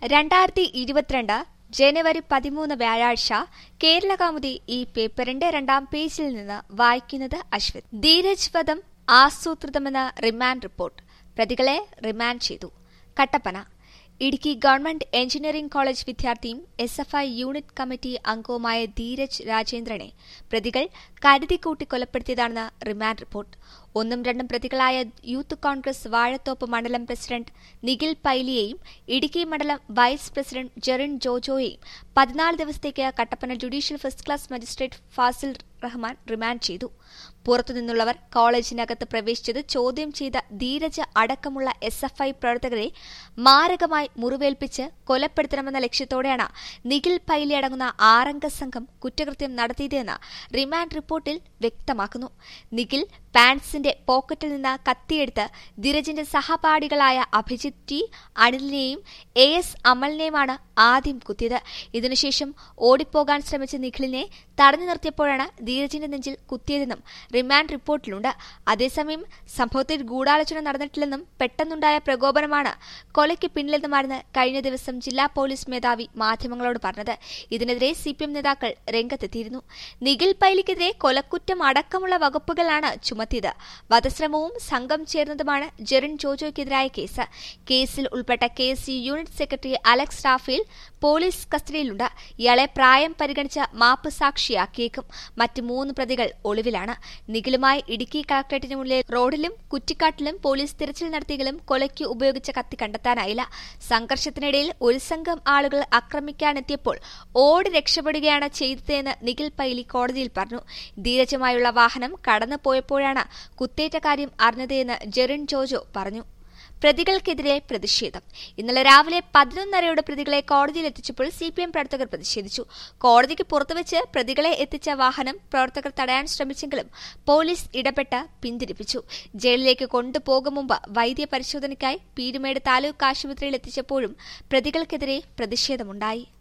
രണ്ടായിരത്തി ഇരുപത്തിരണ്ട് ജനുവരി പതിമൂന്ന് വ്യാഴാഴ്ച കേരളകൗമുദി ഈ പേപ്പറിന്റെ രണ്ടാം പേജിൽ നിന്ന് വായിക്കുന്നത് അശ്വത് ധീരജ് വധം ആസൂത്രിതമെന്ന് റിമാൻഡ് റിപ്പോർട്ട് പ്രതികളെ റിമാൻഡ് ചെയ്തു Kattappana Idukki government engineering college വിദ്യാർത്ഥിയും S F I unit committee അംഗവുമായ ധീരജ് രാജേന്ദ്രനെ പ്രതികൾ കരുതിക്കൂട്ടി കൊലപ്പെടുത്തിയതാണെന്ന് റിമാൻഡ് റിപ്പോർട്ട് ഒന്നും രണ്ടും പ്രതികളായ യൂത്ത് കോൺഗ്രസ് വാഴത്തോപ്പ് മണ്ഡലം പ്രസിഡന്റ് നിഖിൽ പൈലിയെയും ഇടുക്കി മണ്ഡലം വൈസ് പ്രസിഡന്റ് ജെറിൻ ജോജോയെയും പതിനാല് ദിവസത്തേക്ക് Kattappana judicial first class magistrate Fasil Rahman remand ചെയ്തു പുറത്തുനിന്നുള്ളവർ കോളേജിനകത്ത് പ്രവേശിച്ചത് ചോദ്യം ചെയ്ത ധീരജ് അടക്കമുള്ള എസ് എഫ് ഐ പ്രവർത്തകരെ മാരകമായി മുറിവേൽപ്പിച്ച് കൊലപ്പെടുത്തണമെന്ന ലക്ഷ്യത്തോടെയാണ് നിഖിൽ പൈലി അടങ്ങുന്ന ആറംഗ സംഘം കുറ്റകൃത്യം നടത്തിയതെന്ന് റിമാൻഡ് റിപ്പോർട്ടിൽ വ്യക്തമാക്കുന്നു നിഖിൽ പാൻസിന്റെ പോക്കറ്റിൽ നിന്ന് കത്തിയെടുത്ത് ധീരജിന്റെ സഹപാഠികളായ അഭിജിത് ടി അനിലിനെയും എ എസ് അമലിനെയുമാണ് ആദ്യം കുത്തിയത് ഇതിനുശേഷം ഓടിപ്പോകാൻ ശ്രമിച്ച നിഖിലിനെ തടഞ്ഞു നിർത്തിയപ്പോഴാണ് ധീരജിന്റെ നെഞ്ചിൽ കുത്തിയതെന്നും റിമാൻഡ് റിപ്പോർട്ടിലുണ്ട് അതേസമയം സംഭവത്തിൽ ഗൂഢാലോചന നടന്നിട്ടില്ലെന്നും പെട്ടെന്നുണ്ടായ പ്രകോപനമാണ് കൊലയ്ക്ക് പിന്നിലെന്നുമായിരുന്നു കഴിഞ്ഞ ദിവസം ജില്ലാ പോലീസ് മേധാവി മാധ്യമങ്ങളോട് പറഞ്ഞത് ഇതിനെതിരെ സിപിഎം നേതാക്കൾ രംഗത്തെത്തിയിരുന്നു നിഖിൽ പൈലിക്കെതിരെ കൊലക്കുറ്റം അടക്കമുള്ള വകുപ്പുകളാണ് ചുമത്തിയത് വധശ്രമവും സംഘം ചേർന്നതുമാണ് ജെറിൻ ജോജോയ്ക്കെതിരായ കേസ് കേസിൽ ഉൾപ്പെട്ട K S U unit secretary Alex Raphael police കസ്റ്റഡിയിലുണ്ട് ഇയാളെ പ്രായം പരിഗണിച്ച് മാപ്പ് സാക്ഷിയാക്കിയേക്കും മറ്റ് മൂന്ന് പ്രതികൾ ഒളിവിലാണ് നിഖിലുമായി ഇടുക്കി കളക്ടറേറ്റിന് മുന്നിലെ റോഡിലും കുറ്റിക്കാട്ടിലും പോലീസ് തിരച്ചിൽ നടത്തിയെങ്കിലും കൊലയ്ക്ക് ഉപയോഗിച്ച കത്തി കണ്ടെത്താനായില്ല സംഘർഷത്തിനിടയിൽ ഒരു സംഘം ആളുകൾ ആക്രമിക്കാനെത്തിയപ്പോൾ ഓടി രക്ഷപ്പെടുകയാണ് ചെയ്തതെന്ന് നിഖിൽ പൈലി കോടതിയിൽ പറഞ്ഞു ധീരജുമായുള്ള വാഹനം കടന്നുപോയപ്പോഴാണ് കുത്തേറ്റ കാര്യം അറിഞ്ഞതെന്ന് ജെറിൻ ജോജോ പറഞ്ഞു പ്രതികൾക്കെതിരെ പ്രതിഷേധം ഇന്നലെ രാവിലെ പതിനൊന്നരയോടെ പ്രതികളെ കോടതിയിൽ എത്തിച്ചപ്പോൾ സി പി എം പ്രവർത്തകർ പ്രതിഷേധിച്ചു കോടതിക്ക് പുറത്തുവച്ച് പ്രതികളെ എത്തിച്ച വാഹനം പ്രവർത്തകർ തടയാൻ ശ്രമിച്ചെങ്കിലും പോലീസ് ഇടപെട്ട് പിന്തിരിപ്പിച്ചു ജയിലിലേക്ക് കൊണ്ടുപോകും മുമ്പ് വൈദ്യ പരിശോധനയ്ക്കായി പീരുമേട് താലൂക്ക് ആശുപത്രിയിൽ എത്തിച്ചപ്പോഴും പ്രതികൾക്കെതിരെ പ്രതിഷേധമുണ്ടായി